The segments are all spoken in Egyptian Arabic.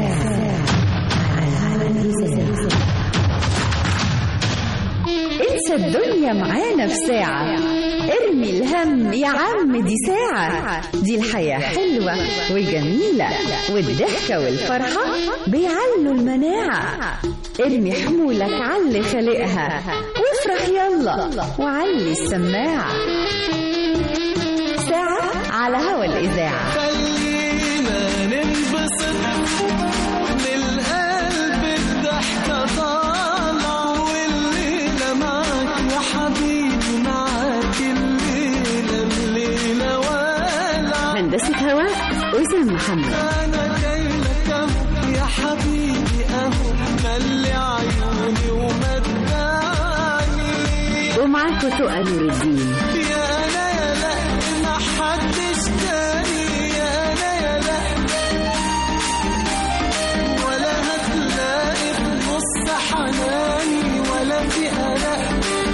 انسى الدنيا معانا في ساعة ارمي الهم يا عم دي ساعة دي الحياة حلوة وجميلة والضحكة والفرحة بيعلوا المناعة ارمي حمولك علي خلقها وافرح يلا وعلي السماعة ساعة على هوا الإذاعة خلينا ننبسط للقلب الضحكة طالعة والليلة معاك يا حبيبي معاك الليلة الليلة والعة هندسة هواء أسام محمد أنا جاي لك أهو يا حبيبي أهو ملي عيوني ومتعني ومعاكم تقى نور الدين يا أنا يا لا ما حدش تاني يا أنا يا لا ولا هتلاقي في نص حناني ولا في قلق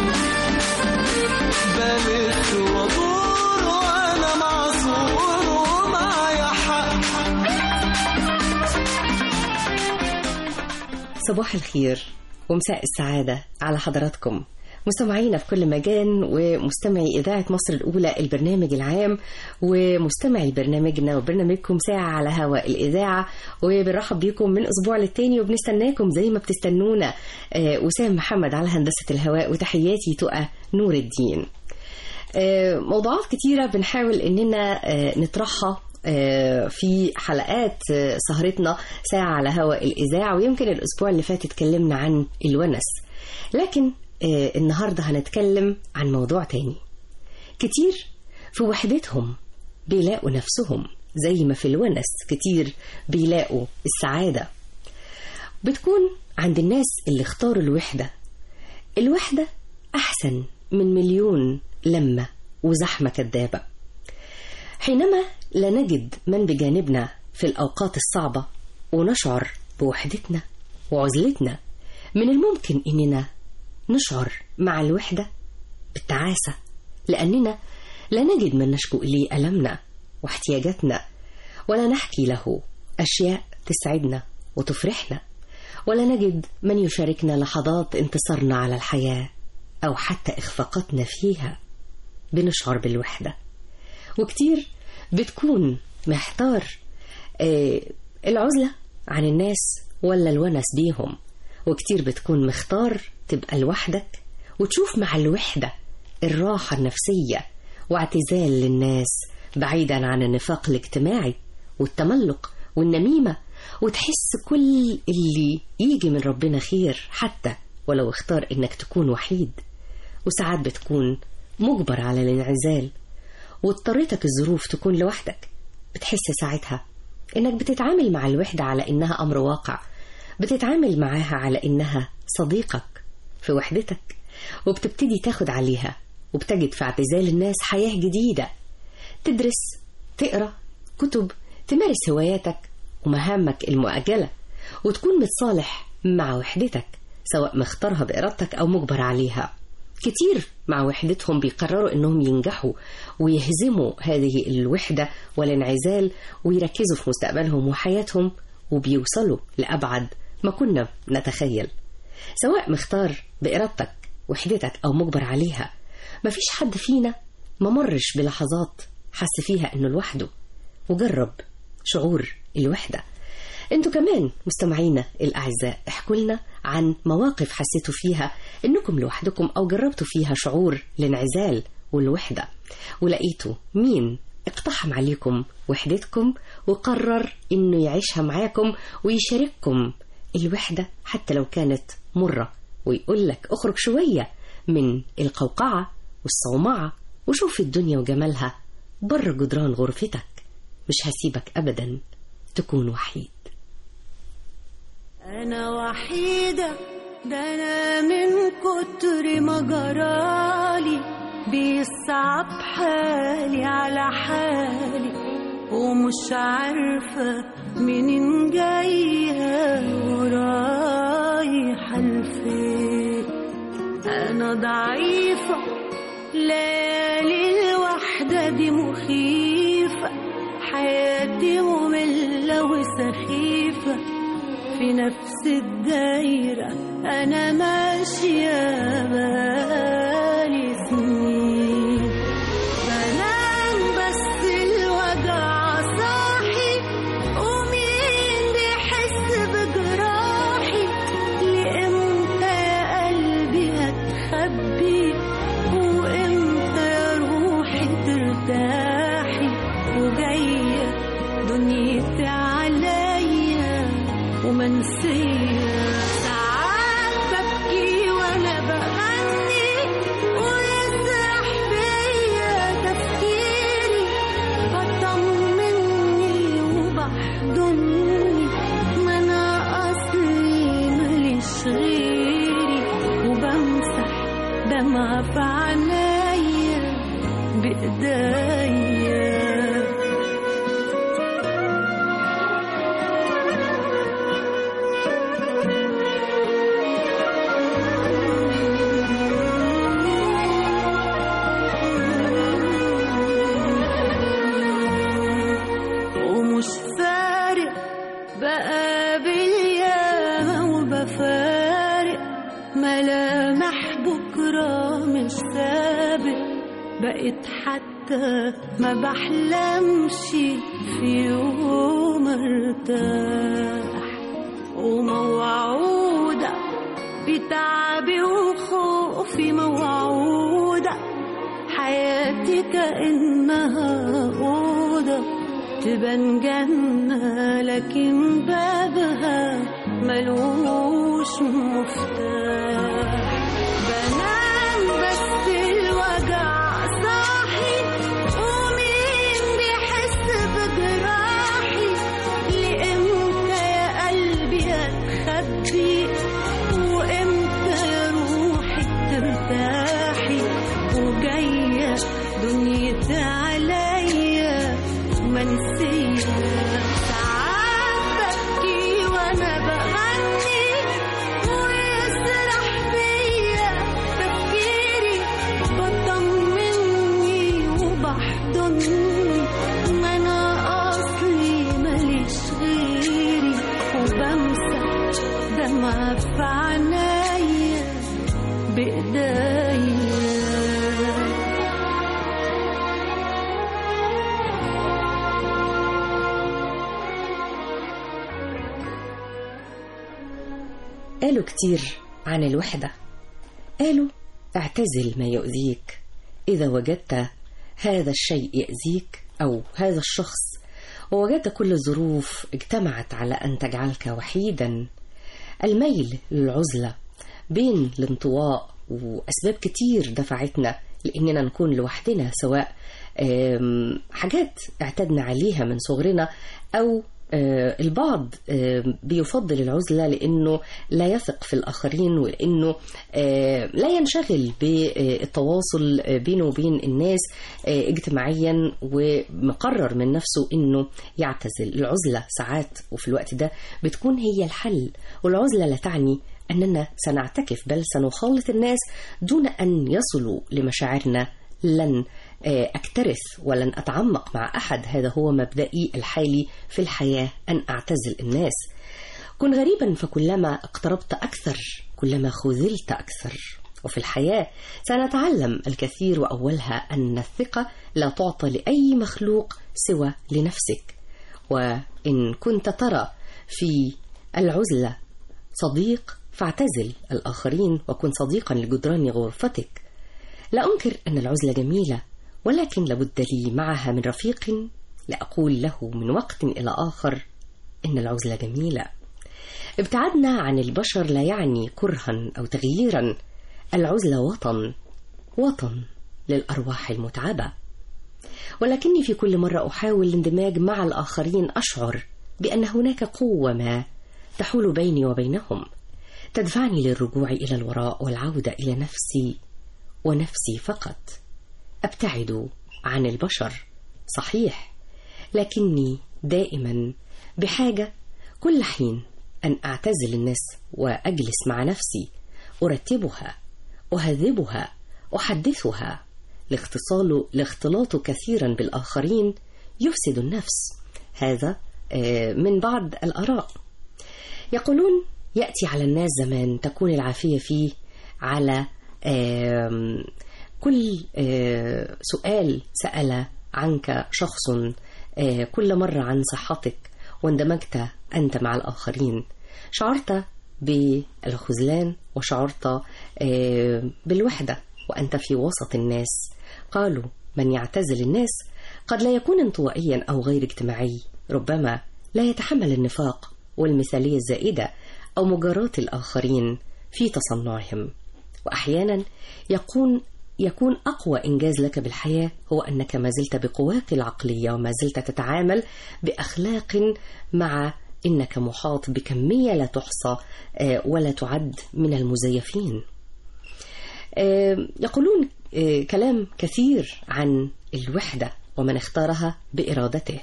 بلف وادور وأنا معذور ومعايا حق صباح الخير ومساء السعادة على حضراتكم مستمعينا في كل مكان ومستمعي إذاعة مصر الأولى البرنامج العام ومستمعي برنامجنا وبرنامجكم ساعة على هواء الإذاعة وبنرحب بيكم من أسبوع للتاني وبنستناكم زي ما بتستنونا آه، وسام محمد على هندسة الهواء وتحياتي تقى نور الدين آه، موضوعات كتيرة بنحاول إننا آه، نطرحها آه، في حلقات آه، سهرتنا ساعة على هواء الإذاعة ويمكن الأسبوع اللي فات اتكلمنا عن الونس لكن آه، النهاردة هنتكلم عن موضوع تاني كتير في وحدتهم بيلاقوا نفسهم زي ما في الونس كتير بيلاقوا السعادة بتكون عند الناس اللي اختاروا الوحدة الوحدة أحسن من مليون لمة وزحمة كدابة حينما لا نجد من بجانبنا في الأوقات الصعبة ونشعر بوحدتنا وعزلتنا من الممكن إننا نشعر مع الوحدة بالتعاسة لأننا لا نجد من نشكو إليه ألمنا واحتياجاتنا ولا نحكي له أشياء تسعدنا وتفرحنا ولا نجد من يشاركنا لحظات انتصارنا على الحياة أو حتى إخفاقاتنا فيها بنشعر بالوحدة وكتير بتكون محتار آه، العزلة عن الناس ولا الونس بيهم وكتير بتكون مختار تبقى لوحدك وتشوف مع الوحدة الراحة النفسية واعتزال للناس بعيدا عن النفاق الاجتماعي والتملق والنميمة وتحس كل اللي يجي من ربنا خير حتى ولو اختار انك تكون وحيد وساعات بتكون مجبر على الانعزال واضطرتك الظروف تكون لوحدك بتحس ساعتها انك بتتعامل مع الوحدة على انها امر واقع بتتعامل معاها على انها صديقك في وحدتك وبتبتدي تاخد عليها وبتجد في اعتزال الناس حياة جديدة تدرس تقرا كتب تمارس هواياتك ومهامك المؤجلة وتكون متصالح مع وحدتك سواء مختارها بإرادتك أو مجبر عليها كتير مع وحدتهم بيقرروا انهم ينجحوا ويهزموا هذه الوحدة والانعزال ويركزوا في مستقبلهم وحياتهم وبيوصلوا لأبعد ما كنا نتخيل سواء مختار بإرادتك وحدتك أو مجبر عليها مفيش حد فينا ما مرش بلحظات حس فيها انه لوحده وجرب شعور الوحدة انتوا كمان مستمعينا الاعزاء احكوا لنا عن مواقف حسيتوا فيها انكم لوحدكم او جربتوا فيها شعور الانعزال والوحدة ولقيتوا مين اقتحم عليكم وحدتكم وقرر انه يعيشها معاكم ويشارككم الوحدة حتى لو كانت مرة ويقول لك اخرج شوية من القوقعة والصومعة وشوف الدنيا وجمالها بره جدران غرفتك مش هسيبك ابدا تكون وحيد أنا وحيدة ده أنا من كتر ما جرالي بيصعب حالي على حالي ومش عارفة منين جاية ورايحة لفين أنا ضعيفة ليالي الوحدة دي مخيفة حياتي مملة وسخيفة في نفس الدايرة أنا ماشية بقالي سنين بنام بس الوجع صاحي ومين بيحس بجراحي لإمتى يا قلبي هتخبي وإمتى يا روحي ترتاحي وجاية دنيتي عليا ومنسية ساعات ببكي وأنا بغني ويسرح بيا تفكيري بطمني وبحضني ما أنا أصلي ماليش غيري وبمسح دمعة في عينيا بإيديا ومش فارق بقابل ياما وبفارق ملامح بكرة مش سابق بقيت حتى ما بحلمش في يوم ارتاح وموعودة بتعبي وخوفي موعودة حياتي كأنها أوضة تبان جنة لكن بابها ملوش مفتاح بنام بس الوجع صاحي ومين بيحس بجراحي لإمتى يا قلبي هتخبي وإمتى يا روحي ترتاحي وجاية دنيتي عليا منسية ساعات ببكي وأنا بغني ويسرح بيا تفكيري بطمني وبحضني ما أنا أصلي ماليش غيري وبمسح دمعة في عينيا بإيديا قالوا كتير عن الوحدة قالوا اعتزل ما يؤذيك إذا وجدت هذا الشيء يأذيك أو هذا الشخص ووجدت كل الظروف اجتمعت على أن تجعلك وحيدا الميل للعزلة بين الانطواء وأسباب كتير دفعتنا لأننا نكون لوحدنا سواء آم، حاجات اعتدنا عليها من صغرنا أو آه، البعض آه، بيفضل العزلة لأنه لا يثق في الآخرين ولأنه آه، لا ينشغل بالتواصل آه، بينه وبين الناس آه، اجتماعيا ومقرر من نفسه أنه يعتزل العزلة ساعات وفي الوقت ده بتكون هي الحل والعزلة لا تعني أننا سنعتكف بل سنخالط الناس دون أن يصلوا لمشاعرنا لن آه، أكترث ولن أتعمق مع أحد هذا هو مبدئي الحالي في الحياة أن أعتزل الناس كن غريبا فكلما اقتربت أكثر كلما خذلت أكثر وفي الحياة سنتعلم الكثير وأولها أن الثقة لا تعطى لأي مخلوق سوى لنفسك وإن كنت ترى في العزلة صديق فاعتزل الآخرين وكن صديقا لجدران غرفتك لا أنكر أن العزلة جميلة ولكن لابد لي معها من رفيق لأقول له من وقت إلى آخر إن العزلة جميلة ابتعادنا عن البشر لا يعني كرها أو تغييرا العزلة وطن وطن للأرواح المتعبة ولكني في كل مرة أحاول الاندماج مع الآخرين أشعر بأن هناك قوة ما تحول بيني وبينهم تدفعني للرجوع إلى الوراء والعودة إلى نفسي ونفسي فقط ابتعد عن البشر صحيح لكني دائما بحاجه كل حين ان اعتزل الناس واجلس مع نفسي ارتبها اهذبها احدثها الاختصال الاختلاط كثيرا بالاخرين يفسد النفس هذا آه، من بعض الاراء يقولون يأتي على الناس زمان تكون العافية فيه على آم، كل آه، سؤال سأل عنك شخص آه، كل مرة عن صحتك واندمجت أنت مع الآخرين شعرت بالخذلان وشعرت آه، بالوحدة وأنت في وسط الناس قالوا من يعتزل الناس قد لا يكون انطوائيا أو غير اجتماعي ربما لا يتحمل النفاق والمثالية الزائدة أو مجاراة الآخرين في تصنعهم وأحيانا يكون يكون أقوى إنجاز لك بالحياة هو أنك ما زلت بقواك العقلية وما زلت تتعامل بأخلاق مع إنك محاط بكمية لا تحصى آه، ولا تعد من المزيفين آه، يقولون آه، كلام كثير عن الوحدة ومن اختارها بإرادته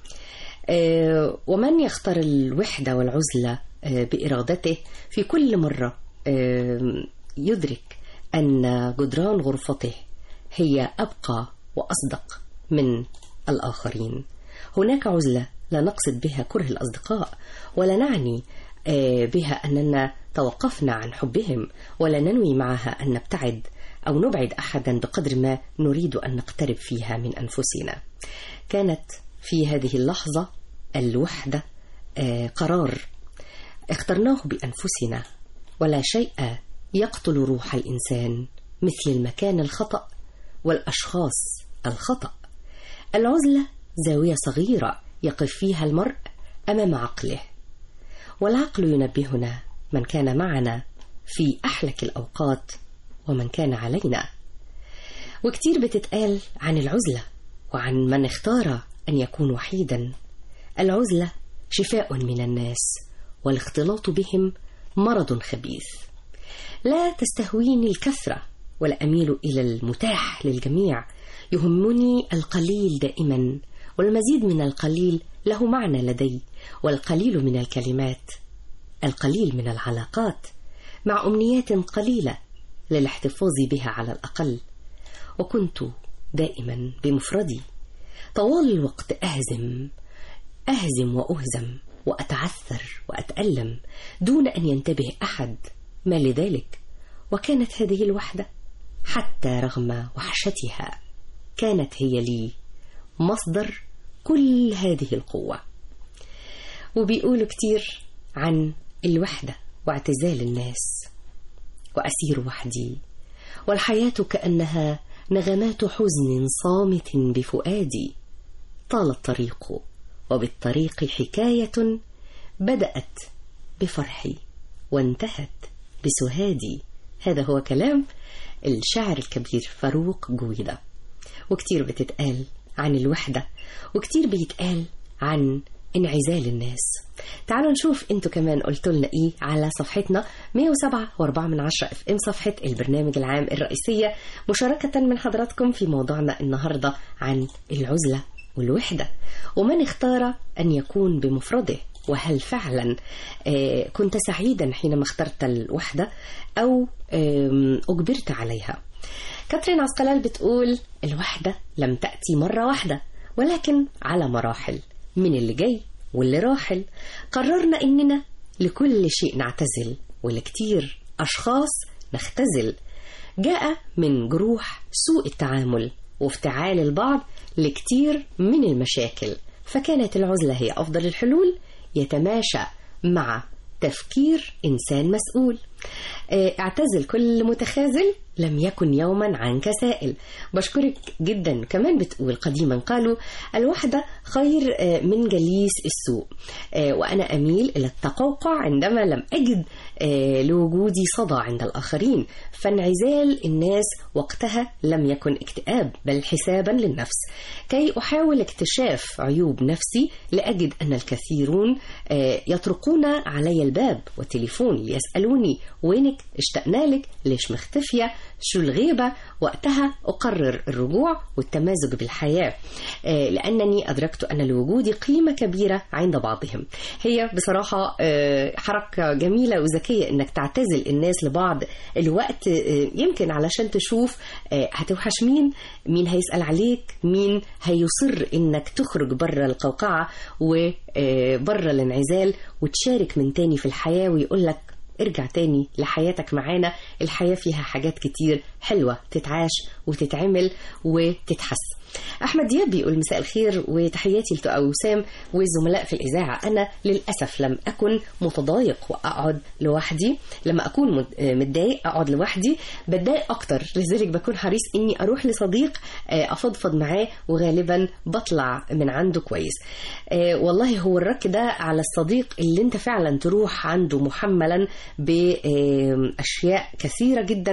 آه، ومن يختار الوحدة والعزلة آه، بإرادته في كل مرة آه، يدرك أن جدران غرفته هي أبقى وأصدق من الآخرين هناك عزلة لا نقصد بها كره الأصدقاء ولا نعني آه، بها أننا توقفنا عن حبهم ولا ننوي معها أن نبتعد أو نبعد أحدا بقدر ما نريد أن نقترب فيها من أنفسنا كانت في هذه اللحظة الوحدة آه، قرار اخترناه بأنفسنا ولا شيء يقتل روح الإنسان مثل المكان الخطأ والأشخاص الخطأ العزلة زاوية صغيرة يقف فيها المرء أمام عقله والعقل ينبهنا من كان معنا في أحلك الأوقات ومن كان علينا وكتير بتتقال عن العزلة وعن من اختار أن يكون وحيدا العزلة شفاء من الناس والاختلاط بهم مرض خبيث لا تستهويني الكثرة ولا أميل إلى المتاح للجميع يهمني القليل دائما والمزيد من القليل له معنى لدي والقليل من الكلمات القليل من العلاقات مع أمنيات قليلة للاحتفاظ بها على الأقل وكنت دائما بمفردي طوال الوقت أهزم أهزم وأهزم وأتعثر وأتألم دون أن ينتبه أحد ما لذلك وكانت هذه الوحدة حتى رغم وحشتها كانت هي لي مصدر كل هذه القوة وبيقولوا كتير عن الوحدة واعتزال الناس وأسير وحدي والحياة كأنها نغمات حزن صامت بفؤادي طال الطريق وبالطريق حكاية بدأت بفرحي وانتهت بسهادي هذا هو كلام الشاعر الكبير فاروق جويدة وكتير بتتقال عن الوحدة وكتير بيتقال عن انعزال الناس تعالوا نشوف انتوا كمان قلتوا لنا ايه على صفحتنا 107 و4 من 10 اف ام صفحة البرنامج العام الرئيسية مشاركة من حضراتكم في موضوعنا النهاردة عن العزلة والوحدة ومن اختار أن يكون بمفرده وهل فعلا آه، كنت سعيدا حينما اخترت الوحدة أو آم، أجبرت عليها كاترين عسقلال بتقول الوحدة لم تأتي مرة واحدة ولكن على مراحل من اللي جاي واللي راحل قررنا إننا لكل شيء نعتزل ولكتير أشخاص نختزل جاء من جروح سوء التعامل وافتعال البعض لكتير من المشاكل فكانت العزلة هي أفضل الحلول يتماشى مع تفكير إنسان مسؤول آه، اعتزل كل متخاذل لم يكن يوما عنك سائل بشكرك جدا كمان بتقول قديما قالوا الوحدة خير آه، من جليس السوء آه، وأنا أميل إلى التقوقع عندما لم أجد آه، لوجودي صدى عند الآخرين فانعزال الناس وقتها لم يكن اكتئاب بل حسابا للنفس كي أحاول اكتشاف عيوب نفسي لأجد أن الكثيرون آه، يطرقون علي الباب والتليفون ليسألوني وينك اشتقنا لك ليش مختفية شو الغيبة وقتها أقرر الرجوع والتمازج بالحياة آه، لأنني أدركت أن لوجودي قيمة كبيرة عند بعضهم هي بصراحة آه، حركة جميلة وذكية أنك تعتزل الناس لبعض الوقت آه، يمكن علشان تشوف آه، هتوحش مين مين هيسأل عليك مين هيصر أنك تخرج بره القوقعة وبره الانعزال وتشارك من تاني في الحياة ويقول لك ارجع تاني لحياتك معانا الحياة فيها حاجات كتير حلوة تتعاش وتتعمل وتتحس أحمد دياب بيقول مساء الخير وتحياتي لتقى وسام والزملاء في الإذاعة أنا للأسف لم أكن متضايق وأقعد لوحدي لما أكون مت- آه، متضايق أقعد لوحدي بتضايق أكتر لذلك بكون حريص إني أروح لصديق آه، أفضفض معاه وغالبا بطلع من عنده كويس آه، والله هو الرك ده على الصديق اللي انت فعلا تروح عنده محملا بأشياء كثيرة جدا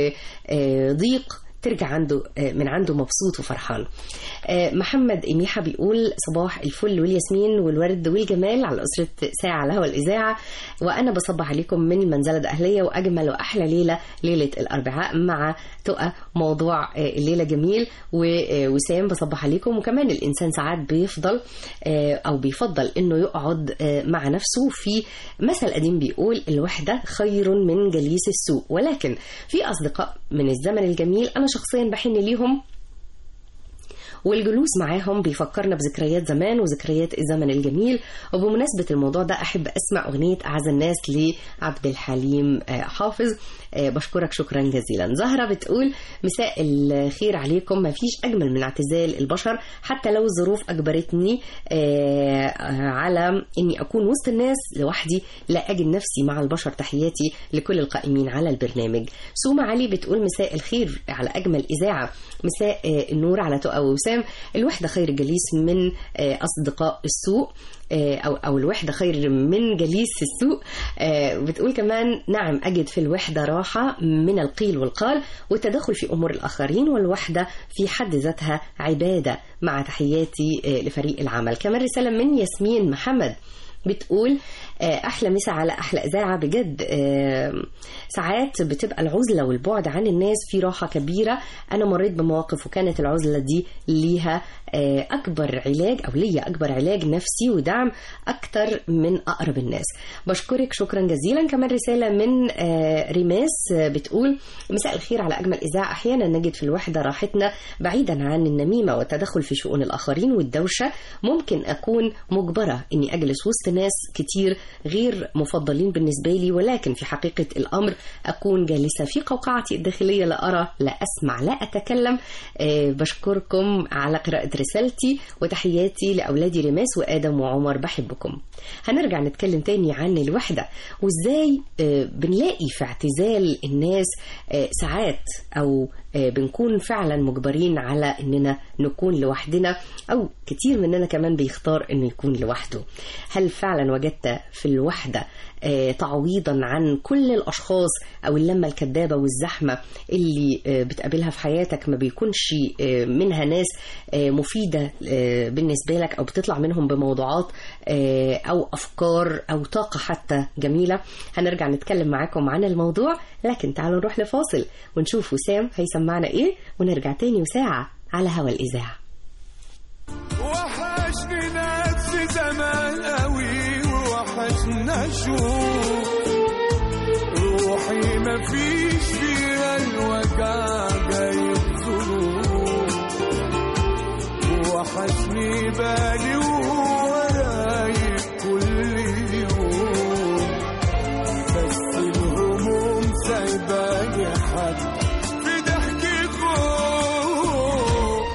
وضيق ترجع عنده من عنده مبسوط وفرحان آه، محمد إميحة بيقول صباح الفل والياسمين والورد والجمال على أسرة ساعة على هوا الإذاعة وأنا بصبح عليكم من المنزلة الأهلية وأجمل وأحلى ليلة ليلة الأربعاء مع تقى موضوع آه، الليلة جميل ووسام بصبح عليكم وكمان الإنسان ساعات بيفضل آه، أو بيفضل إنه يقعد آه، مع نفسه في مثل قديم بيقول الوحدة خير من جليس السوء ولكن في أصدقاء من الزمن الجميل أنا شخصيا بحن ليهم والجلوس معاهم بيفكرنا بذكريات زمان وذكريات الزمن الجميل وبمناسبة الموضوع ده أحب أسمع أغنية أعز الناس لعبد الحليم آه، حافظ آه، بشكرك شكرا جزيلا زهرة بتقول مساء الخير عليكم ما فيش أجمل من اعتزال البشر حتى لو الظروف أجبرتني آه، على أني أكون وسط الناس لوحدي لا أجد نفسي مع البشر تحياتي لكل القائمين على البرنامج سوما علي بتقول مساء الخير على أجمل إذاعة مساء آه، النور على تقى وسام الوحدة خير جليس من آه، أصدقاء السوء آه، أو أو الوحدة خير من جليس السوء آه، بتقول كمان نعم أجد في الوحدة راحة من القيل والقال والتدخل في أمور الآخرين والوحدة في حد ذاتها عبادة مع تحياتي آه، لفريق العمل كمان رسالة من ياسمين محمد بتقول آه، احلى مسا على احلى اذاعه بجد آه، ساعات بتبقى العزله والبعد عن الناس في راحه كبيره انا مريت بمواقف وكانت العزله دي ليها آه، اكبر علاج او ليا اكبر علاج نفسي ودعم اكتر من اقرب الناس بشكرك شكرا جزيلا كمان رساله من آه، ريماس آه، بتقول مساء الخير على اجمل اذاعه احيانا نجد في الوحده راحتنا بعيدا عن النميمه والتدخل في شؤون الاخرين والدوشه ممكن اكون مجبره اني اجلس وسط ناس كتير غير مفضلين بالنسبه لي ولكن في حقيقه الامر اكون جالسه في قوقعتي الداخليه لا ارى لا اسمع لا اتكلم آه، بشكركم على قراءه رسالتي وتحياتي لاولادي ريماس وادم وعمر بحبكم هنرجع نتكلم تاني عن الوحده وازاي آه، بنلاقي في اعتزال الناس آه، ساعات او آه، بنكون فعلا مجبرين على اننا نكون لوحدنا او كتير مننا كمان بيختار انه يكون لوحده هل فعلا وجدت في الوحده آه، تعويضا عن كل الاشخاص او اللمه الكدابه والزحمه اللي آه، بتقابلها في حياتك ما بيكونش آه، منها ناس آه، مفيده آه، بالنسبه لك او بتطلع منهم بموضوعات آه، او افكار او طاقه حتى جميله هنرجع نتكلم معاكم عن الموضوع لكن تعالوا نروح لفاصل ونشوف وسام هيسمعنا ايه ونرجع تاني وساعه على هوا الاذاعه وحشني نفسي زمان قوي ووحشنا اشوف روحي مفيش فيها الوجع جايب ظروف وحشني بالي ورايق كل يوم بس الهموم سايباني حد في ضحكي خوف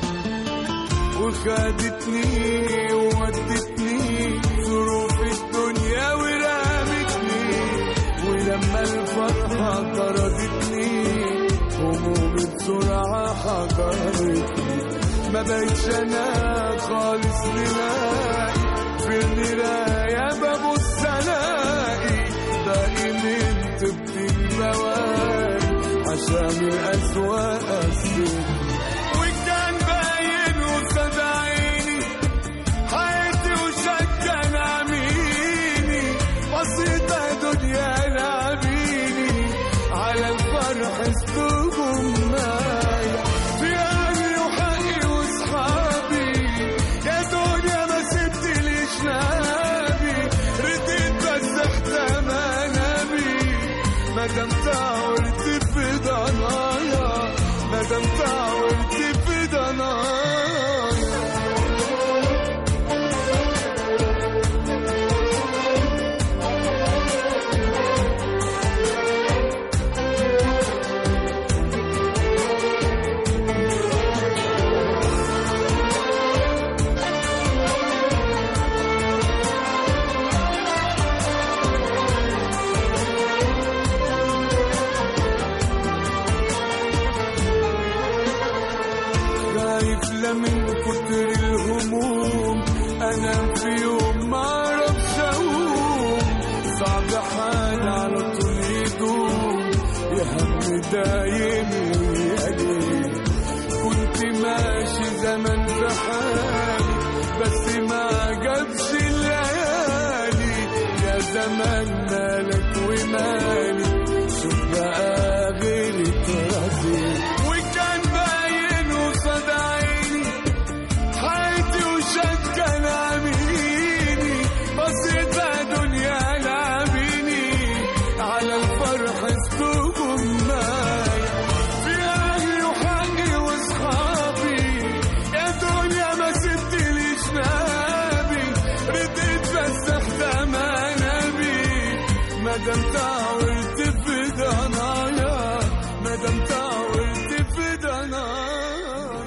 وخدتني وودتني ظروف الدنيا ورمتني ولما الفرحة طردتني همومي بسرعة حضرتني ما بقتش انا خالص نلاقي في المراية ببص الاقي باقي من طب الموارد عشان الأسواق السوق وكان باين قصاد عيني حياتي وشكا نعميني بسيطة دنيا نعميني مادام تعورت في ضنايا مادام تعورت في ضنايا خايف لا من كتر الهموم انا في يوم ما اعرفش اقوم صعب حال على طول يدوم يا هم دايم ويقلب كنت ماشي زمان في حالي بس ما جابش الليالي يا زمان مالك ومالي شوف بقى غيري تراضي وكان باين قصاد عيني حياتي وشك كان عامليني بصيت دنيا لعبيني على الفرح استوكم معايا في اهلي وحقي واصحابي يا دنيا ما سبتليش نابي رديت بس اخدم نبي مادام تعورت في ضنايا مادام تعورت في ضنايا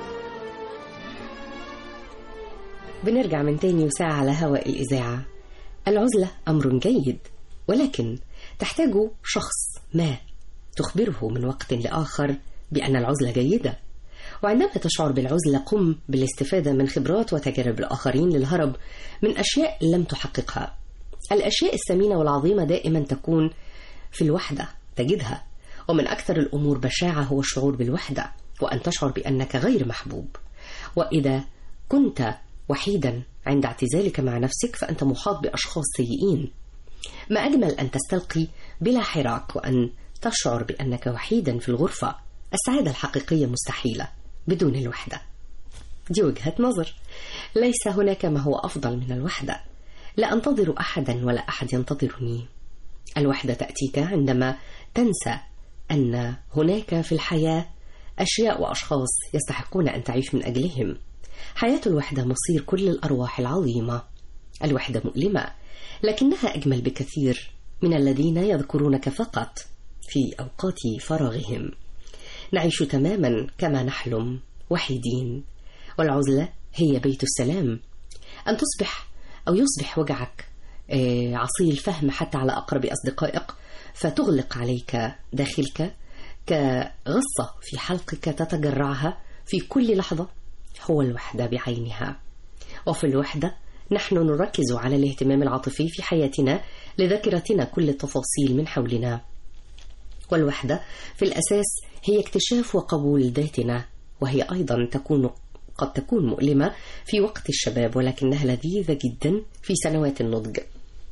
بنرجع من تاني وساعة على هواء الإذاعة العزلة أمر جيد ولكن تحتاج شخص ما تخبره من وقت لآخر بأن العزلة جيدة وعندما تشعر بالعزلة قم بالاستفادة من خبرات وتجارب الآخرين للهرب من أشياء لم تحققها الأشياء الثمينة والعظيمة دائما تكون في الوحدة تجدها ومن أكثر الأمور بشاعة هو الشعور بالوحدة وأن تشعر بأنك غير محبوب وإذا كنت وحيدا عند اعتزالك مع نفسك فأنت محاط بأشخاص سيئين ما أجمل أن تستلقي بلا حراك وأن تشعر بأنك وحيدا في الغرفة السعادة الحقيقية مستحيلة بدون الوحدة دي وجهة نظر ليس هناك ما هو أفضل من الوحدة لا أنتظر أحدا ولا أحد ينتظرني الوحدة تأتيك عندما تنسى أن هناك في الحياة أشياء وأشخاص يستحقون أن تعيش من أجلهم حياة الوحدة مصير كل الأرواح العظيمة الوحدة مؤلمة لكنها أجمل بكثير من الذين يذكرونك فقط في أوقات فراغهم نعيش تماما كما نحلم وحيدين والعزلة هي بيت السلام أن تصبح أو يصبح وجعك آه، عصي الفهم حتى على أقرب أصدقائك فتغلق عليك داخلك كغصة في حلقك تتجرعها في كل لحظة هو الوحدة بعينها وفي الوحدة نحن نركز على الاهتمام العاطفي في حياتنا لذاكرتنا كل التفاصيل من حولنا والوحدة في الأساس هي اكتشاف وقبول ذاتنا وهي أيضا تكون قد تكون مؤلمة في وقت الشباب ولكنها لذيذة جدا في سنوات النضج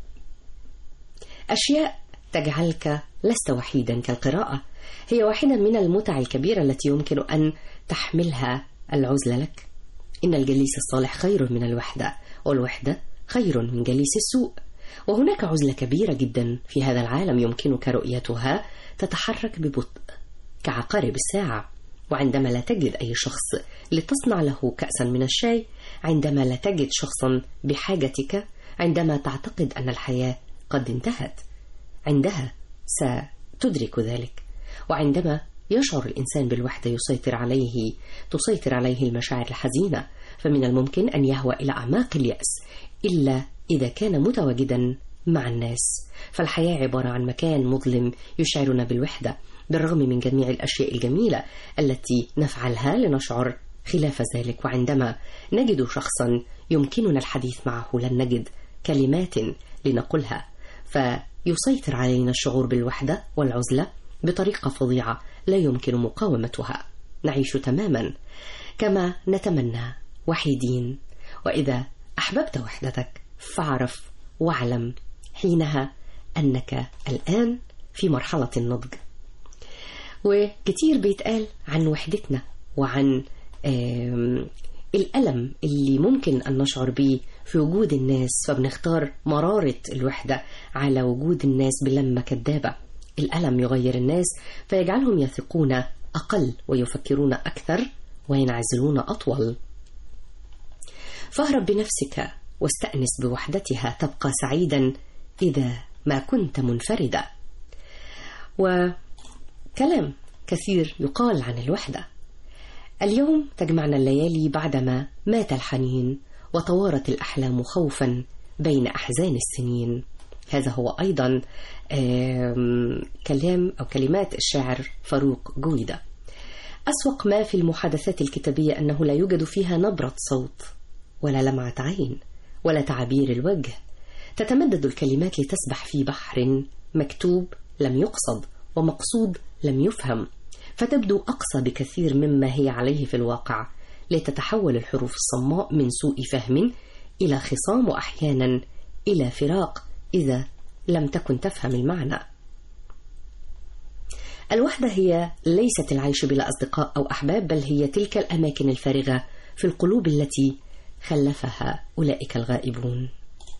أشياء تجعلك لست وحيدا كالقراءة هي واحدة من المتع الكبيرة التي يمكن أن تحملها العزلة لك إن الجليس الصالح خير من الوحدة والوحدة خير من جليس السوء وهناك عزلة كبيرة جدا في هذا العالم يمكنك رؤيتها تتحرك ببطء كعقارب الساعة وعندما لا تجد أي شخص لتصنع له كأسا من الشاي عندما لا تجد شخصا بحاجتك عندما تعتقد أن الحياة قد انتهت عندها ستدرك ذلك وعندما يشعر الإنسان بالوحدة يسيطر عليه تسيطر عليه المشاعر الحزينة فمن الممكن أن يهوى إلى أعماق اليأس إلا إذا كان متواجدا مع الناس فالحياة عبارة عن مكان مظلم يشعرنا بالوحدة بالرغم من جميع الأشياء الجميلة التي نفعلها لنشعر خلاف ذلك وعندما نجد شخصا يمكننا الحديث معه لن نجد كلمات لنقلها فيسيطر علينا الشعور بالوحدة والعزلة بطريقة فظيعة لا يمكن مقاومتها نعيش تماما كما نتمنى وحيدين وإذا أحببت وحدتك فاعرف واعلم حينها أنك الآن في مرحلة النضج وكتير بيتقال عن وحدتنا وعن آم، الألم اللي ممكن أن نشعر به في وجود الناس فبنختار مرارة الوحدة على وجود الناس بلمة كذابة الألم يغير الناس فيجعلهم يثقون أقل ويفكرون أكثر وينعزلون أطول فاهرب بنفسك واستأنس بوحدتها تبقى سعيدا إذا ما كنت منفردا وكلام كثير يقال عن الوحدة اليوم تجمعنا الليالي بعدما مات الحنين وتوارت الأحلام خوفا بين أحزان السنين هذا هو أيضا آم، كلام أو كلمات الشاعر فاروق جويدة أسوق ما في المحادثات الكتابية أنه لا يوجد فيها نبرة صوت ولا لمعة عين ولا تعابير الوجه تتمدد الكلمات لتسبح في بحر مكتوب لم يقصد ومقصود لم يفهم فتبدو أقصى بكثير مما هي عليه في الواقع لتتحول الحروف الصماء من سوء فهم إلى خصام وأحيانا إلى فراق إذا لم تكن تفهم المعنى الوحدة هي ليست العيش بلا أصدقاء أو أحباب بل هي تلك الأماكن الفارغة في القلوب التي خلفها أولئك الغائبون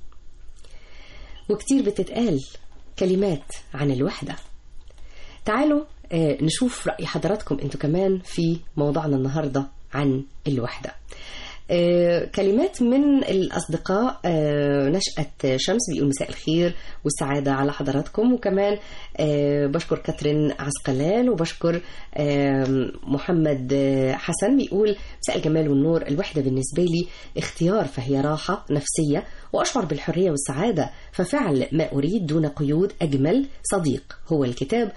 وكتير بتتقال كلمات عن الوحدة تعالوا آه، نشوف رأي حضراتكم انتوا كمان في موضوعنا النهاردة عن الوحدة آه، كلمات من الأصدقاء آه، نشأة شمس بيقول مساء الخير والسعادة على حضراتكم وكمان آه، بشكر كاترين عسقلان وبشكر آه، محمد آه، حسن بيقول مساء الجمال والنور الوحدة بالنسبة لي اختيار فهي راحة نفسية وأشعر بالحرية والسعادة ففعل ما أريد دون قيود أجمل صديق هو الكتاب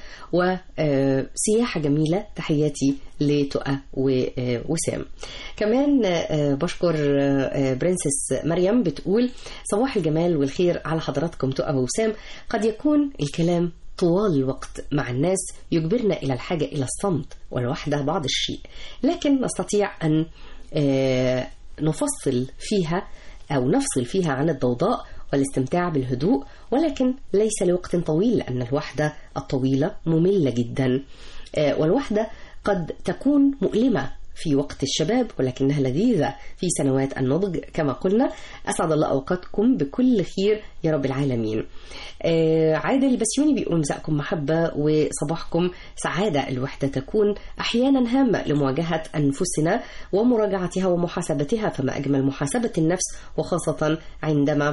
وسياحة جميلة تحياتي لتقى ووسام كمان آه، بشكر آه، برنسس مريم بتقول صباح الجمال والخير على حضراتكم تقى ووسام قد يكون الكلام طوال الوقت مع الناس يجبرنا إلى الحاجة إلى الصمت والوحدة بعض الشيء لكن نستطيع أن آه، نفصل فيها أو نفصل فيها عن الضوضاء والاستمتاع بالهدوء ولكن ليس لوقت طويل لأن الوحدة الطويلة مملة جدا آه، والوحدة قد تكون مؤلمة في وقت الشباب ولكنها لذيذة في سنوات النضج كما قلنا أسعد الله أوقاتكم بكل خير يا رب العالمين آه، عادل بسيوني بيقول مساءكم محبة وصباحكم سعادة الوحدة تكون أحيانا هامة لمواجهة أنفسنا ومراجعتها ومحاسبتها فما أجمل محاسبة النفس وخاصة عندما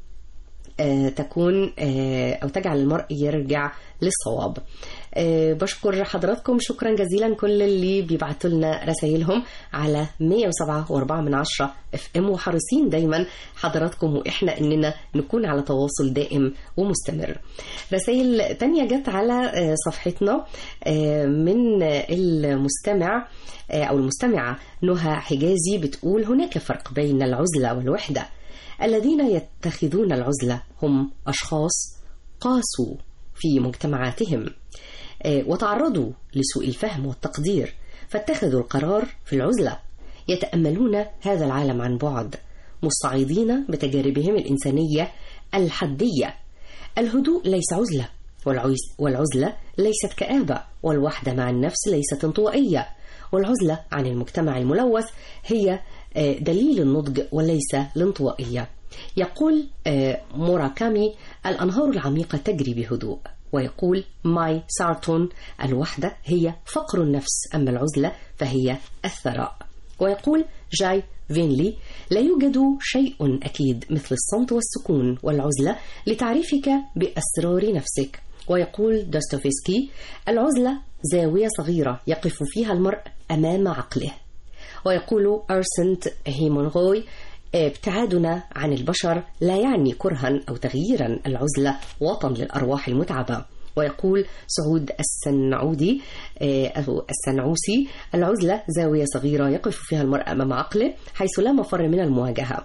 آه، تكون آه، أو تجعل المرء يرجع للصواب آه، بشكر حضراتكم شكرا جزيلا كل اللي بيبعتوا لنا رسائلهم على 107.4 من عشرة اف ام وحريصين دايما حضراتكم واحنا اننا نكون على تواصل دائم ومستمر رسائل تانية جت على آه، صفحتنا آه، من المستمع آه، او المستمعة نهى حجازي بتقول هناك فرق بين العزلة والوحدة الذين يتخذون العزلة هم أشخاص قاسوا في مجتمعاتهم آه، وتعرضوا لسوء الفهم والتقدير فاتخذوا القرار في العزلة يتأملون هذا العالم عن بعد مستعيضين بتجاربهم الإنسانية الحدية الهدوء ليس عزلة والعز- والعزلة ليست كآبة والوحدة مع النفس ليست انطوائية والعزلة عن المجتمع الملوث هي آه، دليل النضج وليس الانطوائية يقول آه، موراكامي الأنهار العميقة تجري بهدوء ويقول ماي سارتون الوحدة هي فقر النفس أما العزلة فهي الثراء ويقول جاي فينلي لا يوجد شيء أكيد مثل الصمت والسكون والعزلة لتعريفك بأسرار نفسك ويقول دوستويفسكي العزلة زاوية صغيرة يقف فيها المرء أمام عقله ويقول أرسنت هيمونغوي ابتعادنا عن البشر لا يعني كرها أو تغييرا العزلة وطن للأرواح المتعبة ويقول سعود السنعودي آه، أو السنعوسي العزلة زاوية صغيرة يقف فيها المرء أمام عقله حيث لا مفر من المواجهة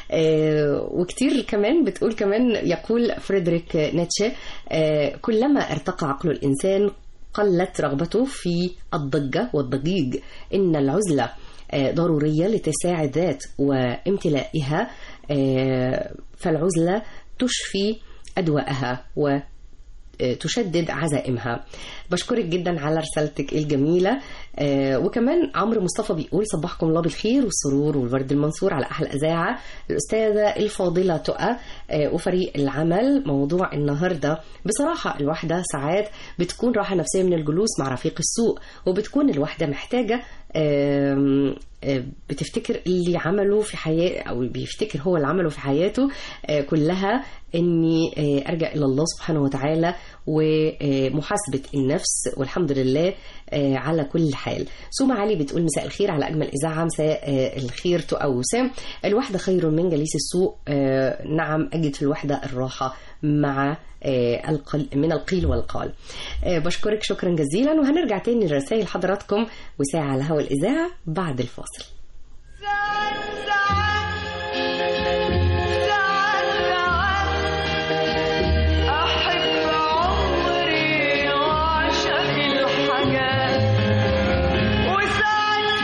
آه، وكتير كمان بتقول كمان يقول فريدريك نيتشه آه، كلما ارتقى عقل الإنسان قلت رغبته في الضجة والضجيج إن العزلة آه، ضرورية لاتساع الذات وامتلائها آه، فالعزلة تشفي أدواءها آه، تشدد عزائمها بشكرك جدا على رسالتك الجميلة آه، وكمان عمرو مصطفى بيقول صبحكم الله بالخير والسرور والورد المنصور على أحلى إذاعة الأستاذة الفاضلة تقى آه، وفريق العمل موضوع النهاردة بصراحة الواحدة ساعات بتكون راحة نفسية من الجلوس مع رفيق السوق وبتكون الواحدة محتاجة آم، آه، بتفتكر اللي عمله في حياة أو بيفتكر هو اللي عمله في حياته آه، كلها إني آه، أرجع إلى الله سبحانه وتعالى ومحاسبة النفس والحمد لله آه، على كل حال سوما علي بتقول مساء الخير على أجمل إذاعة مساء آه، الخير تقى وسام الوحدة خير من جليس السوق آه، نعم أجد في الوحدة الراحة مع آه، القل من القيل والقال آه، بشكرك شكرا جزيلا وهنرجع تاني لرسائل حضراتكم وساعة على هوا الإذاعة بعد الفاصل ساعات ساعات ساعات أحب عمري وأعشق الحاجات وساعات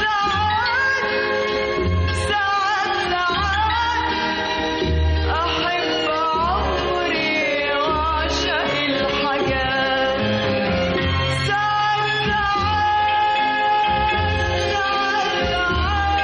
ساعات ساعات ساعات أحب عمري وأعشق الحاجات ساعات ساعات ساعات ساعات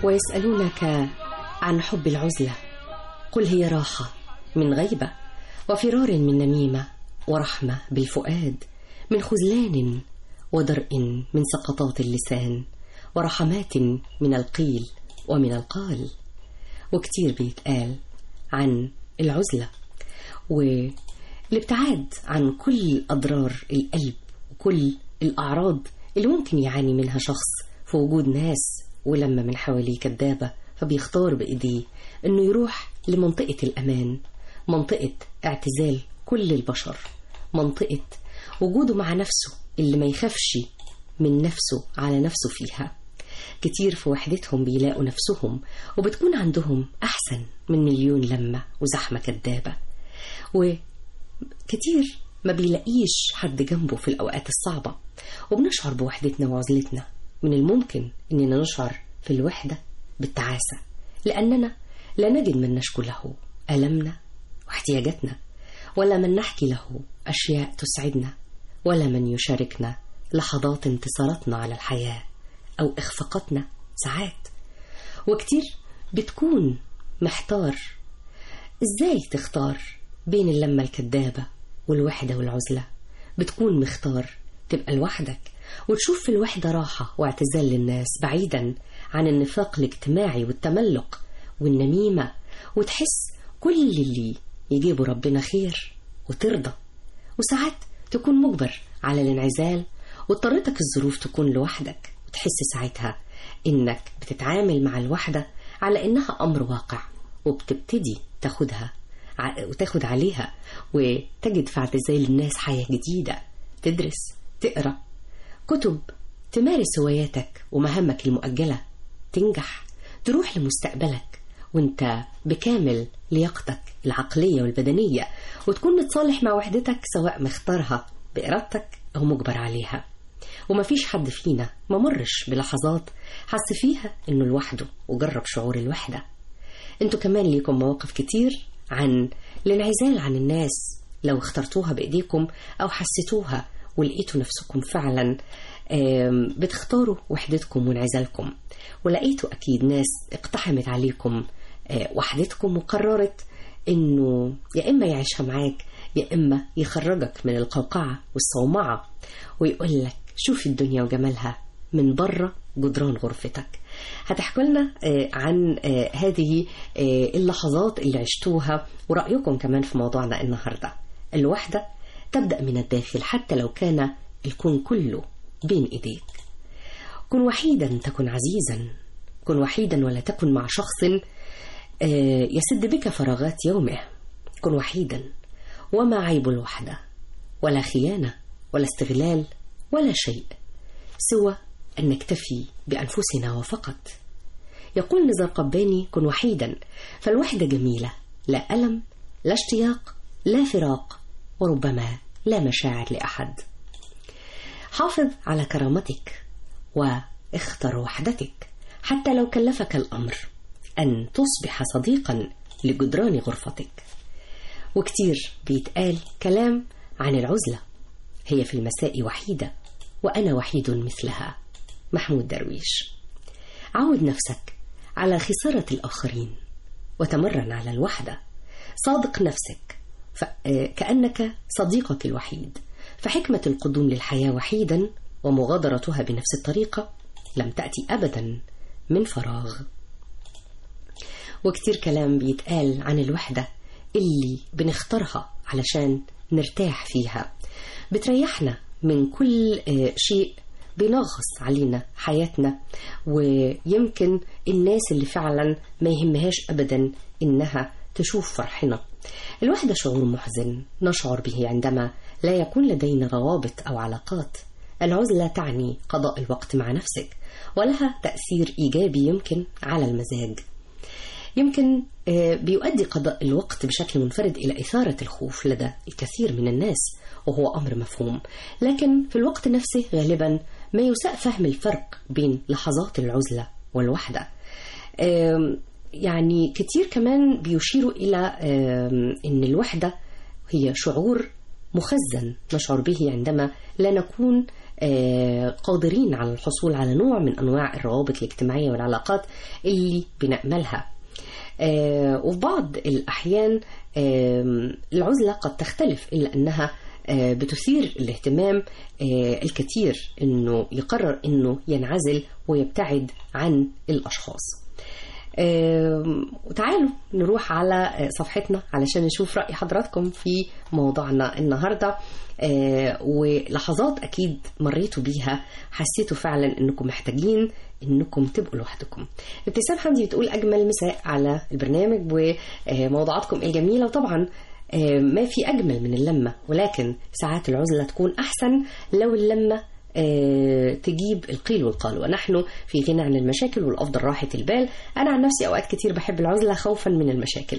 ويسألونك عن حب العزلة قل هي راحة من غيبة وفرار من نميمة ورحمة بالفؤاد من خذلان ودرء من سقطات اللسان ورحمات من القيل ومن القال وكتير بيتقال عن العزلة والابتعاد عن كل أضرار القلب وكل الأعراض اللي ممكن يعاني منها شخص في وجود ناس ولما من حواليه كدابة فبيختار بإيديه إنه يروح لمنطقة الأمان منطقة اعتزال كل البشر منطقة وجوده مع نفسه اللي ما يخافش من نفسه على نفسه فيها كتير في وحدتهم بيلاقوا نفسهم وبتكون عندهم أحسن من مليون لمة وزحمة كدابة وكتير ما بيلاقيش حد جنبه في الأوقات الصعبة وبنشعر بوحدتنا وعزلتنا من الممكن إننا نشعر في الوحدة بالتعاسة لأننا لا نجد من نشكو له ألمنا واحتياجاتنا ولا من نحكي له أشياء تسعدنا ولا من يشاركنا لحظات انتصاراتنا على الحياة أو إخفاقاتنا ساعات وكتير بتكون محتار إزاي تختار بين اللمة الكدابة والوحدة والعزلة بتكون مختار تبقى لوحدك وتشوف في الوحدة راحة واعتزال للناس بعيدا عن النفاق الاجتماعي والتملق والنميمة وتحس كل اللي يجيبه ربنا خير وترضى وساعات تكون مجبر على الانعزال واضطرتك الظروف تكون لوحدك وتحس ساعتها انك بتتعامل مع الوحدة على انها امر واقع وبتبتدي تاخدها ع- وتاخد عليها وتجد في اعتزال الناس حياة جديدة تدرس تقرأ كتب تمارس هواياتك ومهامك المؤجلة تنجح تروح لمستقبلك وانت بكامل لياقتك العقلية والبدنية وتكون متصالح مع وحدتك سواء مختارها بإرادتك أو مجبر عليها ومفيش حد فينا ما مرش بلحظات حس فيها إنه لوحده وجرب شعور الوحدة انتوا كمان ليكم مواقف كتير عن الانعزال عن الناس لو اخترتوها بإيديكم أو حسيتوها ولقيتوا نفسكم فعلا آم، بتختاروا وحدتكم وانعزالكم ولقيتوا أكيد ناس اقتحمت عليكم آه، وحدتكم وقررت إنه يا إما يعيشها معاك يا إما يخرجك من القوقعة والصومعة ويقول لك شوفي الدنيا وجمالها من بره جدران غرفتك هتحكوا لنا آه، عن آه، هذه آه، اللحظات اللي عشتوها ورأيكم كمان في موضوعنا النهاردة الوحدة تبدأ من الداخل حتى لو كان الكون كله بين إيديك كن وحيدا تكن عزيزا كن وحيدا ولا تكن مع شخص آه، يسد بك فراغات يومه كن وحيدا وما عيب الوحدة ولا خيانة ولا استغلال ولا شيء سوى أن نكتفي بأنفسنا وفقط يقول نزار قباني كن وحيدا فالوحدة جميلة لا ألم لا اشتياق لا فراق وربما لا مشاعر لأحد حافظ على كرامتك واختر وحدتك حتى لو كلفك الأمر أن تصبح صديقا لجدران غرفتك وكتير بيتقال كلام عن العزلة هي في المساء وحيدة وأنا وحيد مثلها محمود درويش عود نفسك على خسارة الآخرين وتمرن على الوحدة صادق نفسك ف... آه، كأنك صديقك الوحيد فحكمة القدوم للحياة وحيدا ومغادرتها بنفس الطريقة لم تأتي أبدا من فراغ وكتير كلام بيتقال عن الوحدة اللي بنختارها علشان نرتاح فيها بتريحنا من كل آه، شيء بينغص علينا حياتنا ويمكن الناس اللي فعلا ما يهمهاش أبدا إنها تشوف فرحنا الوحدة شعور محزن نشعر به عندما لا يكون لدينا روابط أو علاقات العزلة تعني قضاء الوقت مع نفسك ولها تأثير إيجابي يمكن على المزاج يمكن آه، بيؤدي قضاء الوقت بشكل منفرد إلى إثارة الخوف لدى الكثير من الناس وهو أمر مفهوم لكن في الوقت نفسه غالبا ما يساء فهم الفرق بين لحظات العزلة والوحدة آم، يعني كتير كمان بيشيروا إلى آم، أن الوحدة هي شعور مخزن نشعر به عندما لا نكون آه، قادرين على الحصول على نوع من أنواع الروابط الاجتماعية والعلاقات اللي بنأملها آه، وفي بعض الأحيان آم، العزلة قد تختلف إلا أنها آه، بتثير الاهتمام آه، الكثير أنه يقرر أنه ينعزل ويبتعد عن الأشخاص آم، وتعالوا نروح على آه، صفحتنا علشان نشوف رأي حضراتكم في موضوعنا النهاردة آه، ولحظات أكيد مريتوا بيها حسيتوا فعلا أنكم محتاجين أنكم تبقوا لوحدكم ابتسام حمدي بتقول أجمل مساء على البرنامج وموضوعاتكم الجميلة وطبعا آه، ما في أجمل من اللمة ولكن ساعات العزلة تكون أحسن لو اللمة آه، تجيب القيل والقال ونحن في غنى عن المشاكل والأفضل راحة البال أنا عن نفسي أوقات كتير بحب العزلة خوفا من المشاكل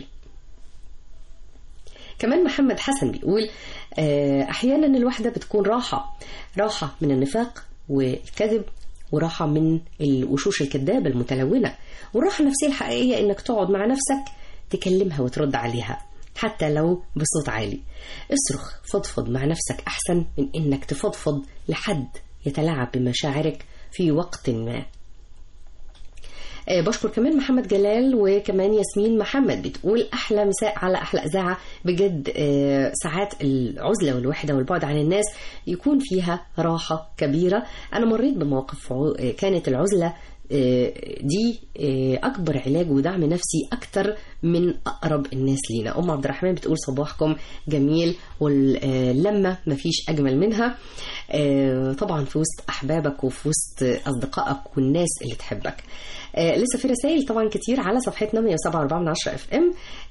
كمان محمد حسن بيقول آه، أحيانا الوحدة بتكون راحة راحة من النفاق والكذب وراحة من الوشوش الكذابة المتلونة والراحة النفسية الحقيقية إنك تقعد مع نفسك تكلمها وترد عليها حتى لو بصوت عالي اصرخ فضفض مع نفسك أحسن من إنك تفضفض لحد يتلاعب بمشاعرك في وقت ما آه، بشكر كمان محمد جلال وكمان ياسمين محمد بتقول احلى مساء على احلى اذاعه بجد آه، ساعات العزله والوحده والبعد عن الناس يكون فيها راحه كبيره انا مريت بمواقف عو- آه، كانت العزله آه، دي آه، اكبر علاج ودعم نفسي اكتر من اقرب الناس لينا ام عبد الرحمن بتقول صباحكم جميل واللمه مفيش اجمل منها آه، طبعا في وسط احبابك وفي وسط اصدقائك والناس اللي تحبك آه، لسه في رسائل طبعا كتير على صفحتنا 107.4 من 10 اف ام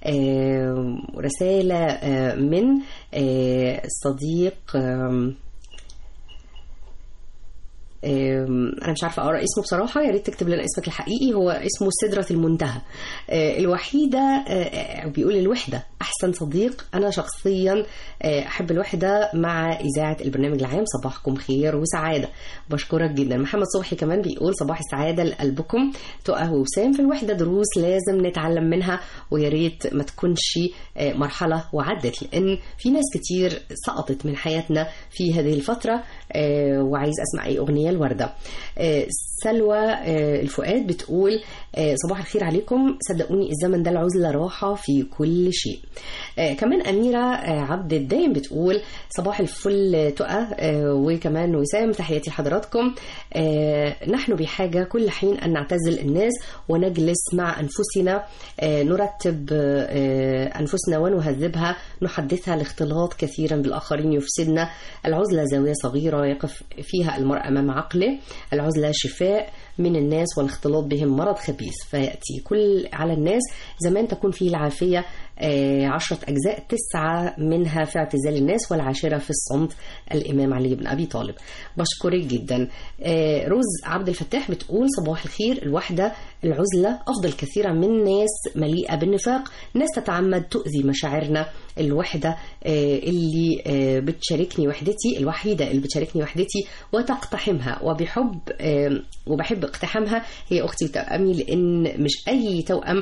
رسالة آه، من آه، الصديق آم، آم، انا مش عارفه اقرا اسمه بصراحه يا ريت تكتب لنا اسمك الحقيقي هو اسمه سدره المنتهى آه، الوحيده آه، بيقول الوحده احسن صديق انا شخصيا آه، احب الوحده مع اذاعه البرنامج العام صباحكم خير وسعاده بشكرك جدا محمد صبحي كمان بيقول صباح السعاده لقلبكم تقى وسام في الوحده دروس لازم نتعلم منها ويا ريت ما تكونش آه، مرحله وعدت لان في ناس كتير سقطت من حياتنا في هذه الفتره آه، وعايز اسمع اي اغنيه الورده آه، سلوى آه، الفؤاد بتقول آه، صباح الخير عليكم صدقوني الزمن ده العزله راحه في كل شيء آه، كمان اميره آه، عبد الدايم بتقول صباح الفل تقى آه، وكمان وسام تحياتي لحضراتكم آه، نحن بحاجه كل حين ان نعتزل الناس ونجلس مع انفسنا آه، نرتب آه، انفسنا ونهذبها نحدثها الاختلاط كثيرا بالاخرين يفسدنا العزله زاويه صغيره يقف فيها المرء امام عقله العزله شفاء من الناس والاختلاط بهم مرض خبيث فياتي كل على الناس زمان تكون فيه العافيه آه، عشرة أجزاء تسعة منها في اعتزال الناس والعاشرة في الصمت الإمام علي بن أبي طالب بشكرك جدا آه، روز عبد الفتاح بتقول صباح الخير الوحدة العزلة أفضل كثيرا من ناس مليئة بالنفاق ناس تتعمد تؤذي مشاعرنا الوحدة آه، اللي آه، بتشاركني وحدتي الوحيدة اللي بتشاركني وحدتي وتقتحمها وبحب آه، وبحب اقتحامها هي أختي وتوأمي لأن مش أي توأم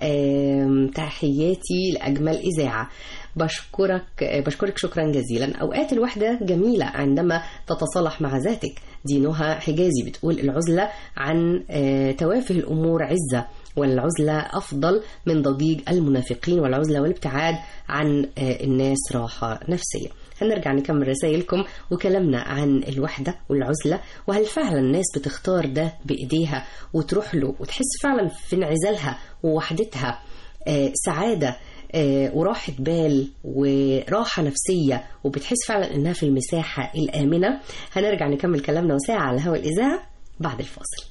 آم، تحياتي لأجمل إذاعة بشكرك آه، بشكرك شكرا جزيلا أوقات الوحدة جميلة عندما تتصالح مع ذاتك دي نهى حجازي بتقول العزلة عن آه، توافه الأمور عزة والعزلة أفضل من ضجيج المنافقين والعزلة والابتعاد عن آه، الناس راحة نفسية هنرجع نكمل رسائلكم وكلامنا عن الوحدة والعزلة وهل فعلا الناس بتختار ده بإيديها وتروح له وتحس فعلا في انعزالها ووحدتها آه، سعادة آه، وراحة بال وراحة نفسية وبتحس فعلا إنها في المساحة الآمنة هنرجع نكمل كلامنا وساعة على هوا الإذاعة بعد الفاصل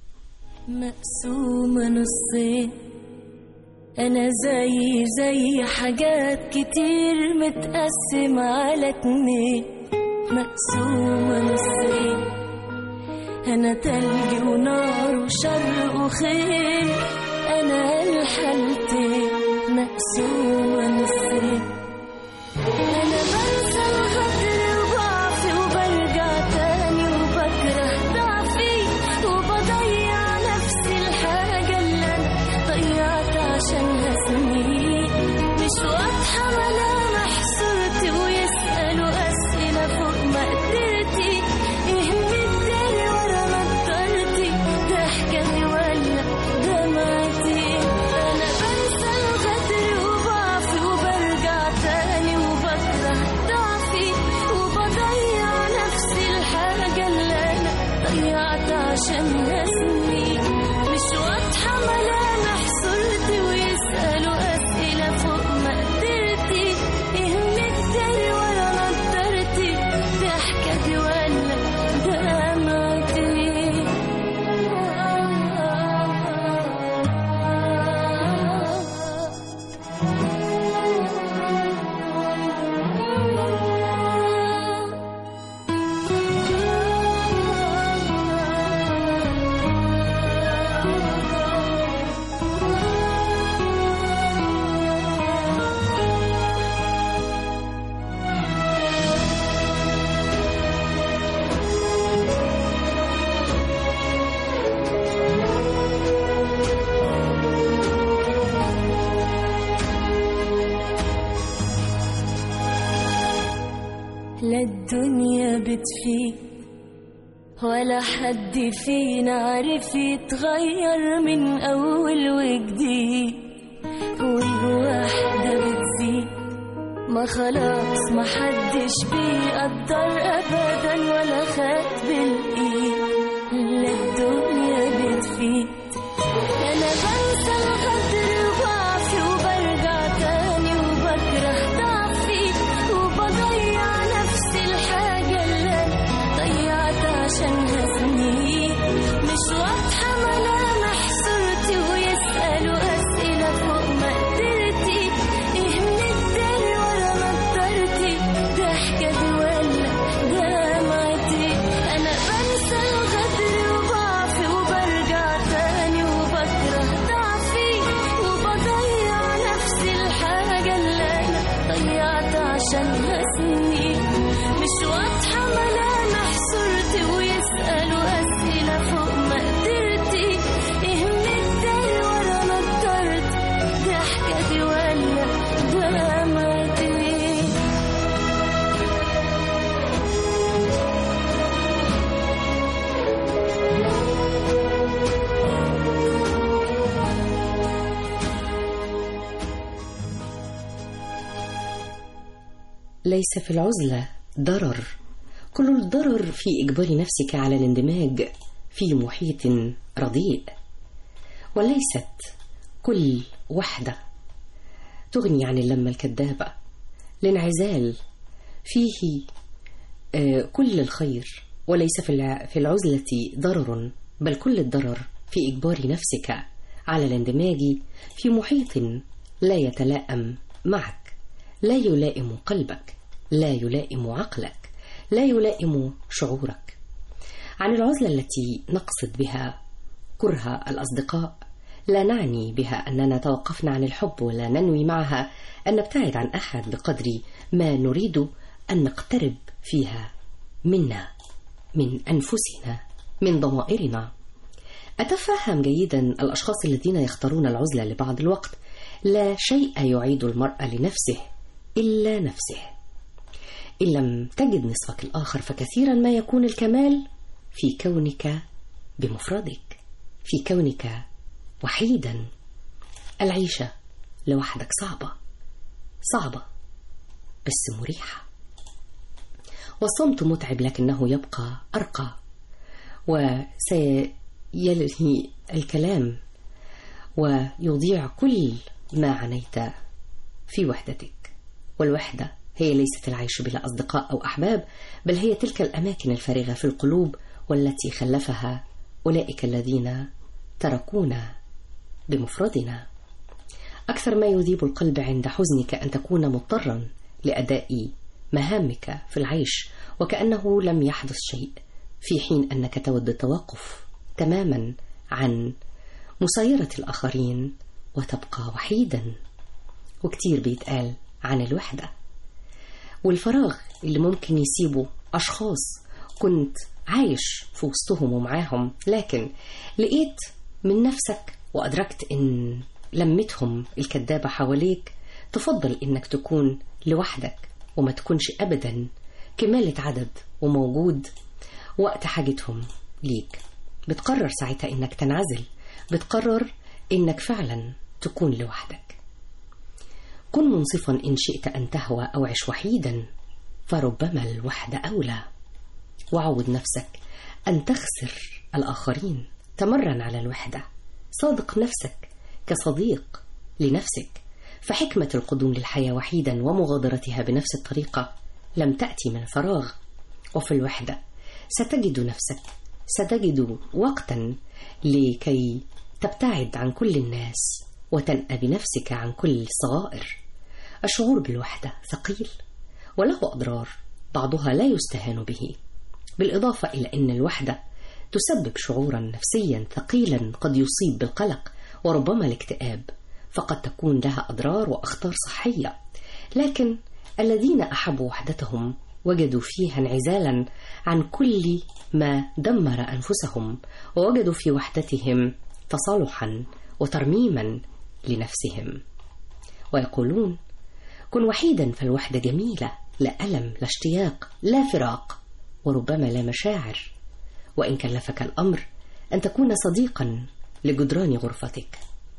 مقسومة نصين أنا زي زي حاجات كتير متقسمة على اتنين مقسومة نصين أنا تلج ونار وشر وخير أنا الحالتين مقسومة نصين أنا بنسى الغدر وضعفي وبرجع تاني وبكره ضعفي وبضيع نفسي الحاجة اللي أنا ضيعت عشانها سنين مش واضحة ملامح صورتي ويسألوا أسئلة فوق مقدرتي إيه الدنيا بتفيد ولا حد فينا عرف يتغير من أول وجديد والوحدة بتزيد ما خلاص ما حدش بيقدر أبدا ولا خد بالإيد لا الدنيا بتفيد أنا بنسى الغدر وبعفي وبرجع تاني وبكره ضعفي وبضيع نفسي الحاجة اللي أنا ضيعت عشانها سنين مش واضحة ملامح صورتي ويسألوا أسئلة فوق مقدرتي إيه من الدار ورا نضارتي ضحكة دي ولا دمعتي أنا بنسى الغدر وبعفي وبرجع تاني وبكره ضعفي وبضيع نفسي الحاجة اللي أنا ضيعت عشانها سنين مش واضحة ملامح صورتي ويسألوا أسئلة فوق مقدرتي إيه من الدار ورا نضارتي ضحكة دي ولا دمعتي ليس في العزلة ضرر كل الضرر في إجبار نفسك على الاندماج في محيط رديء وليست كل وحدة تغني عن اللمة الكذابة الانعزال فيه آه، كل الخير وليس في الع- في العزلة ضرر بل كل الضرر في إجبار نفسك على الاندماج في محيط لا يتلائم معك لا يلائم قلبك لا يلائم عقلك لا يلائم شعورك عن العزلة التي نقصد بها كره الأصدقاء لا نعني بها أننا توقفنا عن الحب ولا ننوي معها أن نبتعد عن أحد بقدر ما نريد أن نقترب فيها منا من أنفسنا من ضمائرنا أتفهم جيدا الأشخاص الذين يختارون العزلة لبعض الوقت لا شيء يعيد المرء لنفسه إلا نفسه إن لم تجد نصفك الآخر فكثيرا ما يكون الكمال في كونك بمفردك في كونك وحيدا العيشة لوحدك صعبة صعبة بس مريحة والصمت متعب لكنه يبقى أرقى وسيلهي الكلام ويضيع كل ما عنيت في وحدتك والوحدة هي ليست العيش بلا أصدقاء أو أحباب بل هي تلك الأماكن الفارغة في القلوب والتي خلفها أولئك الذين تركونا بمفردنا أكثر ما يذيب القلب عند حزنك أن تكون مضطرا لأداء مهامك في العيش وكأنه لم يحدث شيء في حين أنك تود التوقف تماما عن مسايرة الآخرين وتبقى وحيدا وكتير بيتقال عن الوحدة والفراغ اللي ممكن يسيبه أشخاص كنت عايش في وسطهم ومعاهم لكن لقيت من نفسك وأدركت إن لمتهم الكدابة حواليك تفضل إنك تكون لوحدك وما تكونش أبدا كمالة عدد وموجود وقت حاجتهم ليك بتقرر ساعتها إنك تنعزل بتقرر إنك فعلا تكون لوحدك كن منصفا إن شئت أن تهوى أو عش وحيدا فربما الوحدة أولى وعود نفسك أن تخسر الآخرين تمرن على الوحدة صادق نفسك كصديق لنفسك فحكمة القدوم للحياة وحيدا ومغادرتها بنفس الطريقة لم تأتي من فراغ وفي الوحدة ستجد نفسك ستجد وقتا لكي تبتعد عن كل الناس وتنأى بنفسك عن كل الصغائر الشعور بالوحدة ثقيل وله أضرار بعضها لا يستهان به بالإضافة إلى أن الوحدة تسبب شعورا نفسيا ثقيلا قد يصيب بالقلق وربما الاكتئاب فقد تكون لها أضرار وأخطار صحية لكن الذين أحبوا وحدتهم وجدوا فيها انعزالا عن كل ما دمر أنفسهم ووجدوا في وحدتهم تصالحا وترميما لنفسهم ويقولون كن وحيدا فالوحدة جميلة لا ألم لا اشتياق لا فراق وربما لا مشاعر وإن كلفك الأمر أن تكون صديقا لجدران غرفتك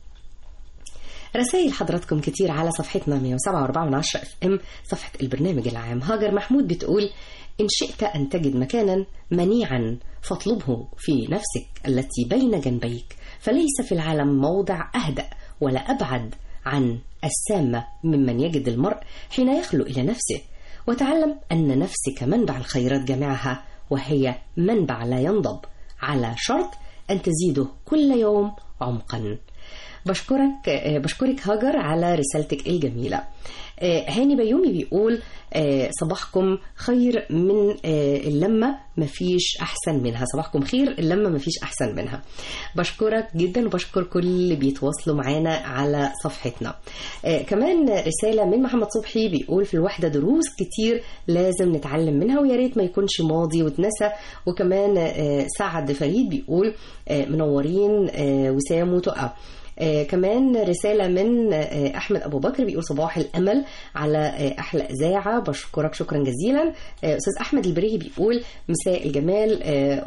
رسائل حضراتكم كتير على صفحتنا 107.4 من 10 اف ام صفحة البرنامج العام هاجر محمود بتقول إن شئت أن تجد مكانا منيعا فاطلبه في نفسك التي بين جنبيك فليس في العالم موضع أهدأ ولا أبعد عن السامة ممن يجد المرء حين يخلو إلى نفسه وتعلم أن نفسك منبع الخيرات جميعها وهي منبع لا ينضب على شرط أن تزيده كل يوم عمقا بشكرك آه، بشكرك هاجر على رسالتك الجميلة آه، هاني بيومي بيقول آه، صباحكم خير من آه، اللمة مفيش أحسن منها صباحكم خير اللمة مفيش أحسن منها بشكرك جدا وبشكر كل اللي بيتواصلوا معانا على صفحتنا آه، كمان رسالة من محمد صبحي بيقول في الوحدة دروس كتير لازم نتعلم منها ويا ريت ما يكونش ماضي واتنسى وكمان آه، سعد فريد بيقول آه، منورين آه، وسام وتقى آه كمان رسالة من آه أحمد أبو بكر بيقول صباح الأمل على آه أحلى إذاعة بشكرك شكرا جزيلا آه أستاذ أحمد البريهي بيقول مساء الجمال آه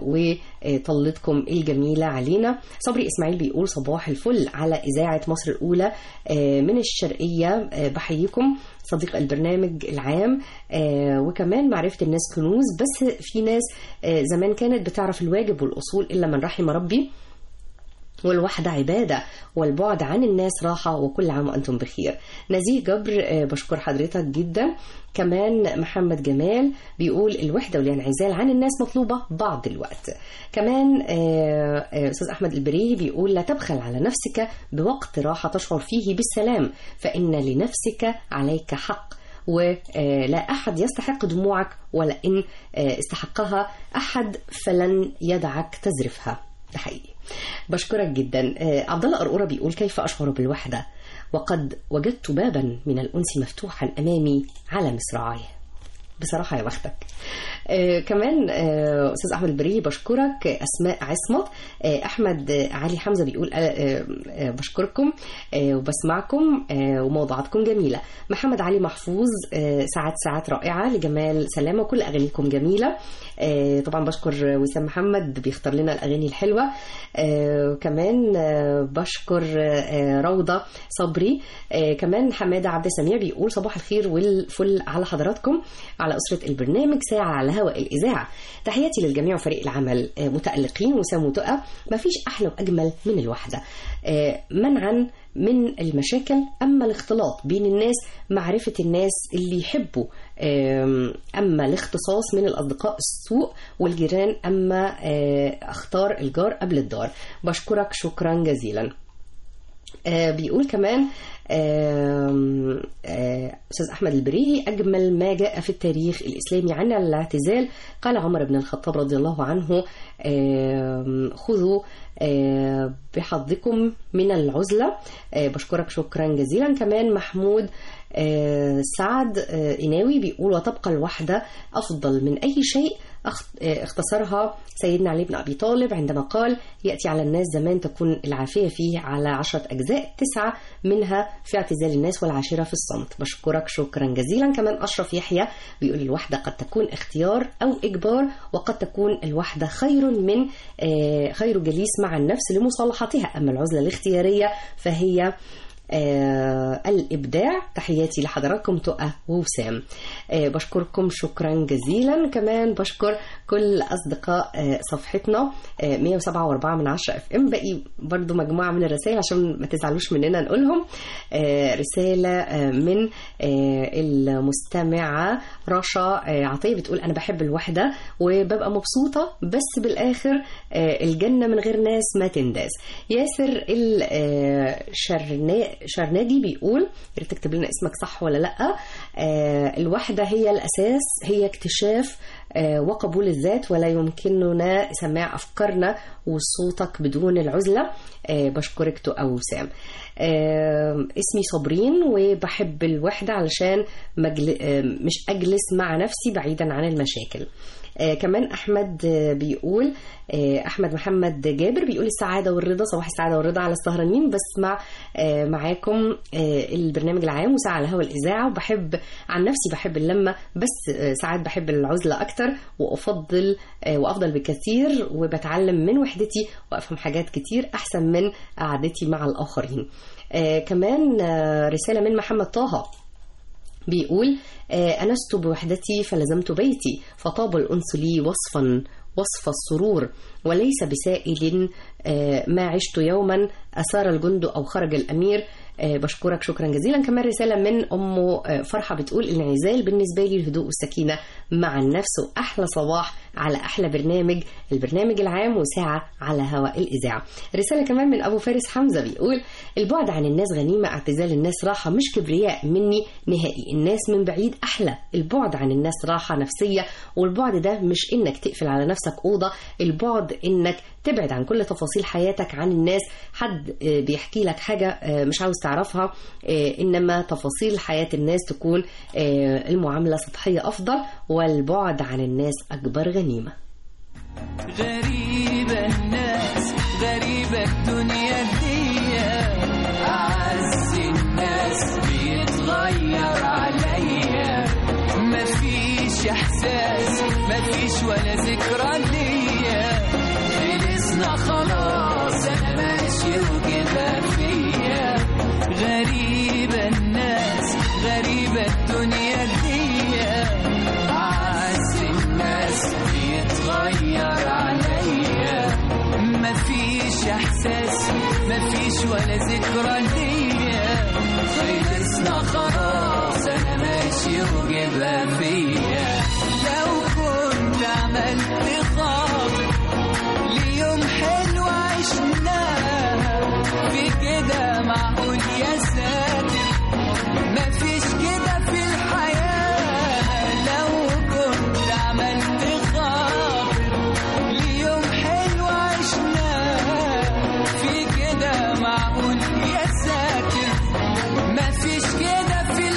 وطلتكم الجميلة علينا صبري إسماعيل بيقول صباح الفل على إذاعة مصر الأولى آه من الشرقية آه بحييكم صديق البرنامج العام آه وكمان معرفة الناس كنوز بس في ناس آه زمان كانت بتعرف الواجب والأصول إلا من رحم ربي والوحدة عبادة والبعد عن الناس راحة وكل عام وأنتم بخير نزيه جبر آه، بشكر حضرتك جدا كمان محمد جمال بيقول الوحدة والانعزال عن الناس مطلوبة بعض الوقت كمان آه، آه، أستاذ أحمد البريهي بيقول لا تبخل على نفسك بوقت راحة تشعر فيه بالسلام فإن لنفسك عليك حق ولا أحد يستحق دموعك ولا إن آه، استحقها أحد فلن يدعك تزرفها ده حقيقي بشكرك جدا آه، عبد الله قرقوره بيقول كيف اشعر بالوحده وقد وجدت بابا من الانس مفتوحا امامي على مصراعيه بصراحه يا بختك آه كمان آه استاذ احمد البري بشكرك آه، اسماء عصمت آه احمد آه، علي حمزه بيقول آه آه آه بشكركم آه وبسمعكم آه وموضوعاتكم جميله محمد علي محفوظ آه ساعات ساعات رائعه لجمال سلامه وكل اغانيكم جميله آه طبعا بشكر وسام محمد بيختار لنا الاغاني الحلوه آه كمان آه بشكر آه روضه صبري آه كمان حماده عبد السميع بيقول صباح الخير والفل على حضراتكم على اسره البرنامج ساعه على هواء الاذاعه تحياتي للجميع وفريق العمل آه متالقين وسام وتقى مفيش احلى واجمل من الوحده آه منعا من المشاكل اما الاختلاط بين الناس معرفه الناس اللي يحبوا آم، اما الاختصاص من الاصدقاء السوء والجيران اما آه، اختار الجار قبل الدار بشكرك شكرا جزيلا آه، بيقول كمان آم، آه، أستاذ أحمد البريهي أجمل ما جاء في التاريخ الإسلامي عن الاعتزال قال عمر بن الخطاب رضي الله عنه آم، خذوا آه، بحظكم من العزلة آه، بشكرك شكرا جزيلا كمان محمود آه، سعد آه، إناوي بيقول وتبقى الوحدة أفضل من أي شيء أخ- آه، اختصرها سيدنا علي بن أبي طالب عندما قال يأتي على الناس زمان تكون العافية فيه على عشرة أجزاء تسعة منها في اعتزال الناس والعاشرة في الصمت بشكرك شكرا جزيلا كمان أشرف يحيى بيقول الوحدة قد تكون اختيار أو إجبار وقد تكون الوحدة خير من آه، خير جليس مع النفس لمصالحتها أما العزلة الاختيارية فهي آه الإبداع تحياتي لحضراتكم تقى ووسام آه بشكركم شكرا جزيلا كمان بشكر كل أصدقاء آه صفحتنا آه 107.4 من 10 اف ام باقي برضو مجموعة من الرسائل عشان ما تزعلوش مننا نقولهم آه رسالة آه من آه المستمعة رشا آه عطية بتقول أنا بحب الوحدة وببقى مبسوطة بس بالآخر آه الجنة من غير ناس ما تنداس ياسر الشرنا شرنادي بيقول يا ريت تكتب لنا اسمك صح ولا لا آه الوحده هي الاساس هي اكتشاف آه وقبول الذات ولا يمكننا سماع افكارنا وصوتك بدون العزله آه بشكرك تقى وسام آه اسمي صابرين وبحب الوحده علشان مجل... آه مش اجلس مع نفسي بعيدا عن المشاكل آه كمان احمد آه بيقول آه احمد محمد جابر بيقول السعاده والرضا صباح السعاده والرضا على السهرانين بسمع آه معاكم آه البرنامج العام وساعه على هوا الاذاعه وبحب عن نفسي بحب اللمه بس آه ساعات بحب العزله اكتر وافضل آه وافضل بكثير وبتعلم من وحدتي وافهم حاجات كتير احسن من قعدتي مع الاخرين آه كمان آه رساله من محمد طه بيقول آه، أنست بوحدتي فلزمت بيتي فطاب الأنس لي وصفا وصف السرور وليس بسائل آه، ما عشت يوما أثار الجند أو خرج الأمير آه، بشكرك شكرا جزيلا كمان رسالة من أم آه، فرحة بتقول الانعزال بالنسبة لي الهدوء والسكينة مع النفس وأحلى صباح على أحلى برنامج البرنامج العام وساعة على هواء الإذاعة رسالة كمان من أبو فارس حمزة بيقول البعد عن الناس غنيمة اعتزال الناس راحة مش كبرياء مني نهائي الناس من بعيد أحلى البعد عن الناس راحة نفسية والبعد ده مش إنك تقفل على نفسك أوضة البعد إنك تبعد عن كل تفاصيل حياتك عن الناس حد آه، بيحكي لك حاجة آه، مش عاوز تعرفها آه، إنما تفاصيل حياة الناس تكون آه، المعاملة سطحية أفضل والبعد عن الناس أكبر غنيمة غريبة الناس غريبة الدنيا دي أعز الناس بيتغير عليا مفيش إحساس مفيش ولا ذكرى ليا خلصنا خلاص أنا ماشي وكده فيا غريبة الناس غريبة الدنيا دي أعز الناس بيتغير عليا مفيش احساس مفيش ولا ذكرى ليا خلصنا خلاص انا ماشي وجبها فيا لو كنت عملت خاطر ليوم حلو عشناها في كده معقول يا ساتر مفيش كده في الحياة لو كنت عملت خاطر ليوم حلو عشناه في كده معقول يا ساتر مفيش كده في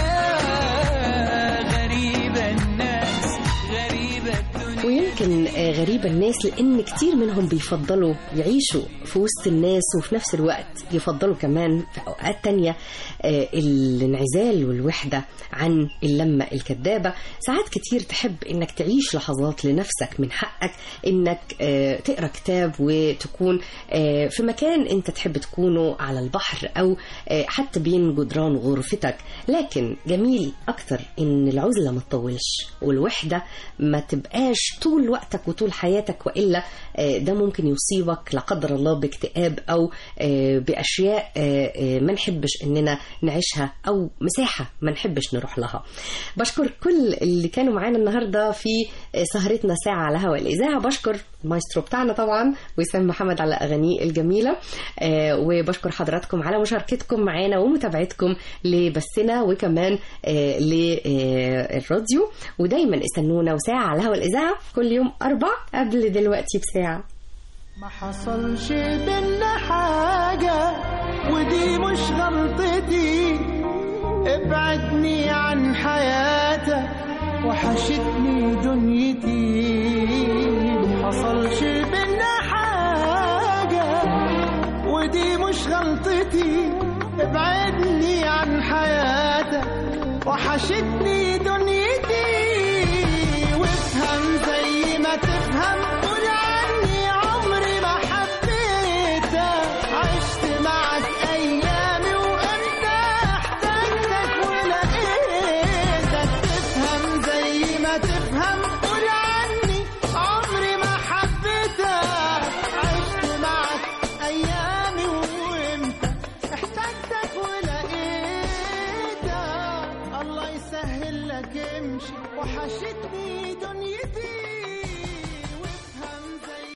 الحياة غريبة الناس غريبة الدنيا ويمكن آه، غريبة الناس لأن كتير منهم بيفضلوا يعيشوا في وسط الناس وفي نفس الوقت يفضلوا كمان في أوقات تانية آه، الانعزال والوحدة عن اللمة الكذابة ساعات كتير تحب إنك تعيش لحظات لنفسك من حقك إنك آه، تقرأ كتاب وتكون آه، في مكان أنت تحب تكونه على البحر أو آه، حتى بين جدران غرفتك لكن جميل أكتر إن العزلة ما تطولش والوحدة ما تبقاش طول وقتك وطول حياتك وإلا آه، ده ممكن يصيبك لا قدر الله باكتئاب أو آه، بأشياء آه، آه، ما نحبش إننا نعيشها أو مساحة ما نحبش نروح لها بشكر كل اللي كانوا معانا النهاردة في آه، سهرتنا ساعة على هواء الإذاعة بشكر المايسترو بتاعنا طبعا وسام محمد على أغانيه الجميلة آه، وبشكر حضراتكم على مشاركتكم معانا ومتابعتكم لبثنا وكمان آه، للراديو ودايما استنونا وساعة على هوا الإذاعة كل يوم أربع قبل دلوقتي بساعة ما حصلش بينا حاجة ودي مش غلطتي ابعدني عن حياتك وحشتني دنيتي ما حصلش بينا حاجة ودي مش غلطتي ابعدني عن حياتك وحشتني دنيتي وافهم زي ما تفهم قول عني عمري ما حبيتك عشت معك ايامي وانت احتجتك ولقيتك تفهم زي ما تفهم